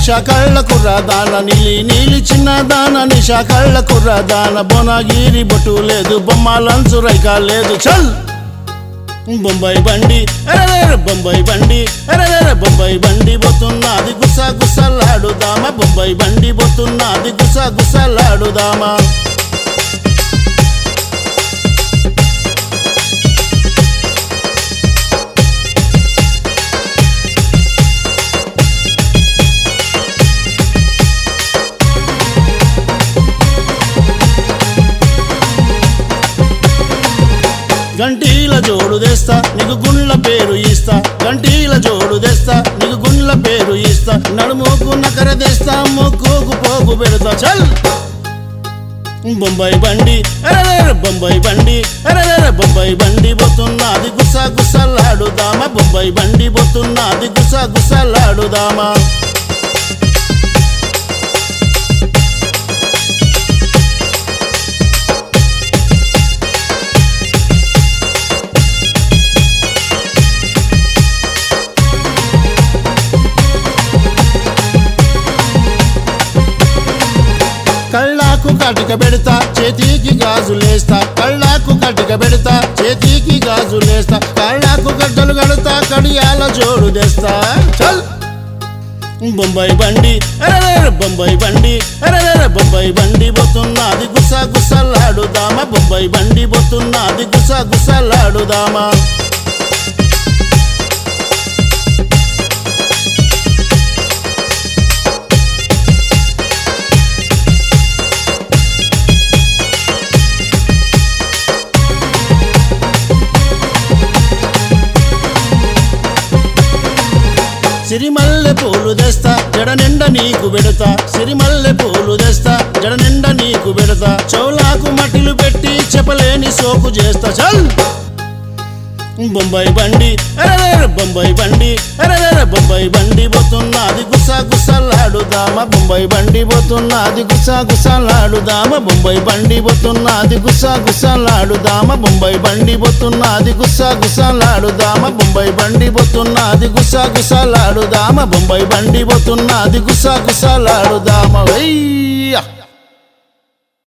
నిషా కళ్ళ కుర్రదాన నీలి నీలి చిన్న దాన నిషా కళ్ళ కుర్రదాన బొనగిరి బొట్టు లేదు బొమ్మ లంచు రైక లేదు చల్ బొంబాయి బండి అరెరే బొంబాయి బండి అరెరే బొంబాయి బండి పోతున్నది గుస గుసలాడుదామా బొంబాయి బండి పోతున్నది గుస గుసలాడుదామా గంటీల జోడు తెస్తా నీకు గుండ్ల పేరు ఇస్తా గంటీల జోడు తెస్తా నీకు గుండ్ల పేరు ఇస్తా నడుముకు నకర తెస్తా ముక్కుకు పోగు పెడతా చల్ బొంబాయి బండి అరెరే బొంబాయి బండి అరెరే బొంబాయి బండి పోతున్నది గుస గుసలాడుదామా బొంబాయి బండి పోతున్నది గుస గుసలాడుదామా కళ్ళాకు కటిక పెడతా చేతికి గాజులేస్తా కళ్ళాకు కటిక పెడతా చేతికి గాజులేస్తా కళ్ళాకు గడ్డలు కడతా కడియాల జోడు తెస్తా చల్ బొంబాయి బండి అరెరే బొంబాయి బండి అరెరే బొంబాయి బండి పోతున్నది గుస గుసలాడుదామా బొంబాయి బండి పోతున్నది గుస గుసలాడుదామా సిరిమల్లె పూలు తెస్తా జడ నిండా నీకు పెడతా సిరిమల్లె పూలు తెస్తా జడ నిండా నీకు పెడతా చౌలాకు మట్టిలు పెట్టి చెప్పలేని సోకు చేస్తా చల్ బొంబాయి బండి అరెరే బొంబాయి బండి అరెరే బొంబాయి బండి పోతున్నది గుస గుసలాడుదామా బొంబాయి బండి పోతున్నది గుస గుసలాడుదామా బొంబాయి బండి పోతున్నది గుస గుసలాడుదామా బొంబాయి బండి పోతున్నది గుస గుసలాడుదామా బొంబాయి బండి పోతున్నది గుస గుసలాడుదామా బొంబాయి బండి పోతున్నది గుస గుసలాడుదామా వెయ్యి